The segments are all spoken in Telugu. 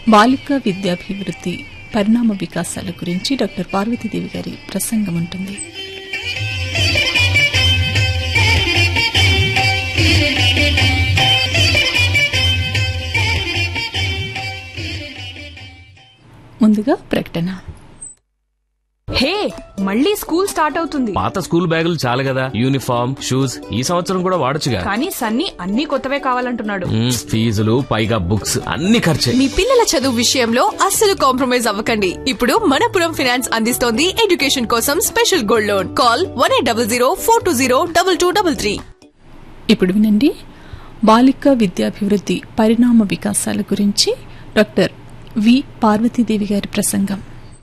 బాలిక విద్యాభివృద్ధి పరిణామ వికాసాల గురించి డాక్టర్ పార్వతీదేవి గారి ప్రసంగం ఉంటుంది ముందుగా ప్రకటన హే మళ్ళీ స్కూల్ స్టార్ట్ అవుతుంది పాత స్కూల్ బ్యాగులు చాలు కదా యూనిఫామ్ షూస్ ఈ సంవత్సరం కూడా వాడొచ్చుగా కానీ సన్నీ అన్ని కొత్తవే కావాలంటున్నాడు మ్మ్, ఫీజులు పైగా బుక్స్ అన్ని ఖర్చే మీ పిల్లల చదువు విషయంలో అస్సలు కాంప్రమైజ్ అవ్వకండి ఇప్పుడు మనపురం ఫైనాన్స్ అందిస్తోంది ఎడ్యుకేషన్ కోసం special gold loan call one eight double zero four two zero double two double three ఇప్పుడు వినండి బాలిక విద్యాభివృద్ధి పరిణామ వికాసాల గురించి డాక్టర్ వి పార్వతీదేవి గారి ప్రసంగం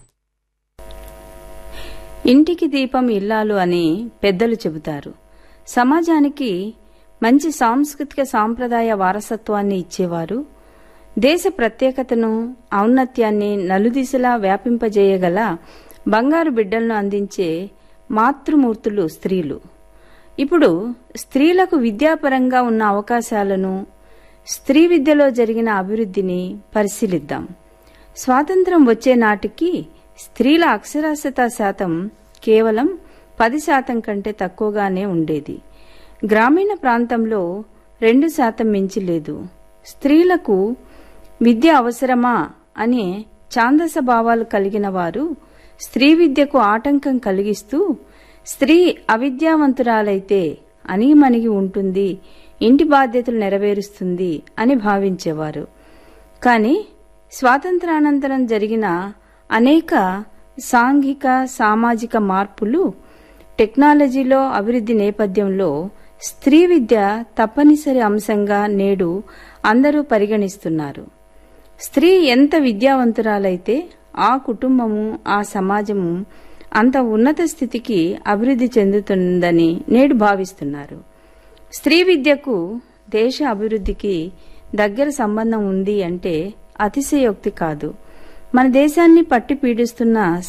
ఇంటికి దీపం ఇల్లాలు అని పెద్దలు చెబుతారు సమాజానికి మంచి సాంస్కృతిక సాంప్రదాయ వారసత్వాన్ని ఇచ్చేవారు దేశ ప్రత్యేకతను ఔన్నత్యాన్ని నలుదిశలా వ్యాపింపజేయగల బంగారు బిడ్డలను అందించే మాతృమూర్తులు స్త్రీలు ఇప్పుడు స్త్రీలకు విద్యాపరంగా ఉన్న అవకాశాలను స్త్రీ విద్యలో జరిగిన అభివృద్ధిని పరిశీలిద్దాం స్వాతంత్రం వచ్చే నాటికి స్త్రీల అక్షరాస్యత శాతం కేవలం పది శాతం కంటే తక్కువగానే ఉండేది గ్రామీణ ప్రాంతంలో రెండు శాతం మించి లేదు స్త్రీలకు విద్య అవసరమా అనే ఛాందస భావాలు కలిగిన వారు స్త్రీ విద్యకు ఆటంకం కలిగిస్తూ స్త్రీ అవిద్యావంతురాలైతే అణిగిమణిగి ఉంటుంది ఇంటి బాధ్యతలు నెరవేరుస్తుంది అని భావించేవారు కానీ స్వాతంత్రానంతరం జరిగిన అనేక సాంఘిక సామాజిక మార్పులు టెక్నాలజీలో అభివృద్ధి నేపథ్యంలో స్త్రీ విద్య తప్పనిసరి అంశంగా నేడు అందరూ పరిగణిస్తున్నారు స్త్రీ ఎంత విద్యావంతురాలైతే ఆ కుటుంబము ఆ సమాజము అంత ఉన్నత స్థితికి అభివృద్ధి చెందుతుందని నేడు భావిస్తున్నారు స్త్రీ విద్యకు దేశ అభివృద్ధికి దగ్గర సంబంధం ఉంది అంటే అతిశయోక్తి కాదు మన దేశాన్ని పట్టి పీడిస్తున్న